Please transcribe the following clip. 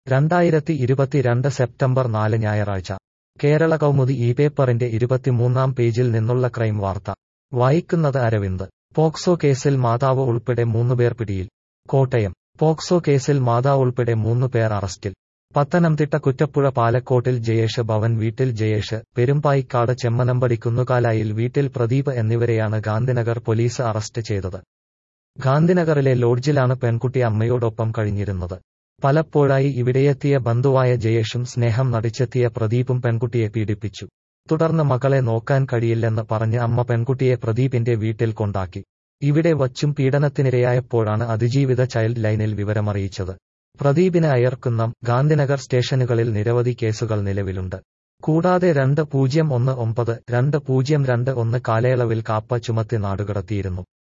രണ്ടായിരത്തി ഇരുപത്തിരണ്ട് സെപ്റ്റംബർ നാല് ഞായറാഴ്ച കേരള കൗമുദി ഈ പേപ്പറിന്റെ ഇരുപത്തിമൂന്നാം പേജിൽ നിന്നുള്ള ക്രൈം വാർത്ത വായിക്കുന്നത് അരവിന്ദ് പോക്സോ കേസിൽ മാതാവ് ഉൾപ്പെടെ മൂന്നുപേർ പിടിയിൽ കോട്ടയം പോക്സോ കേസിൽ മാതാവ് ഉൾപ്പെടെ മൂന്നുപേർ അറസ്റ്റിൽ പത്തനംതിട്ട കുറ്റപ്പുഴ പാലക്കോട്ടിൽ ജയേഷ് ഭവൻ വീട്ടിൽ ജയേഷ് പെരുമ്പായിക്കാട് ചെമ്മനമ്പടി കുന്നുകാലായിൽ വീട്ടിൽ പ്രദീപ് എന്നിവരെയാണ് ഗാന്ധിനഗർ പോലീസ് അറസ്റ്റ് ചെയ്തത് ഗാന്ധിനഗറിലെ ലോഡ്ജിലാണ് പെൺകുട്ടി അമ്മയോടൊപ്പം കഴിഞ്ഞിരുന്നത് പലപ്പോഴായി ഇവിടെയെത്തിയ ബന്ധുവായ ജയേഷും സ്നേഹം നടിച്ചെത്തിയ പ്രദീപും പെൺകുട്ടിയെ പീഡിപ്പിച്ചു തുടർന്ന് മകളെ നോക്കാൻ കഴിയില്ലെന്ന് പറഞ്ഞ് അമ്മ പെൺകുട്ടിയെ പ്രദീപിന്റെ വീട്ടിൽ കൊണ്ടാക്കി ഇവിടെ വച്ചും പീഡനത്തിനിരയായപ്പോഴാണ് അതിജീവിത ചൈൽഡ് ലൈനിൽ വിവരമറിയിച്ചത് പ്രദീപിന് അയർക്കുന്നം ഗാന്ധിനഗർ സ്റ്റേഷനുകളിൽ നിരവധി കേസുകൾ നിലവിലുണ്ട് കൂടാതെ രണ്ട് പൂജ്യം ഒന്ന് ഒമ്പത് രണ്ട് പൂജ്യം രണ്ട് ഒന്ന് കാലയളവിൽ കാപ്പ ചുമത്തി നാടുകടത്തിയിരുന്നു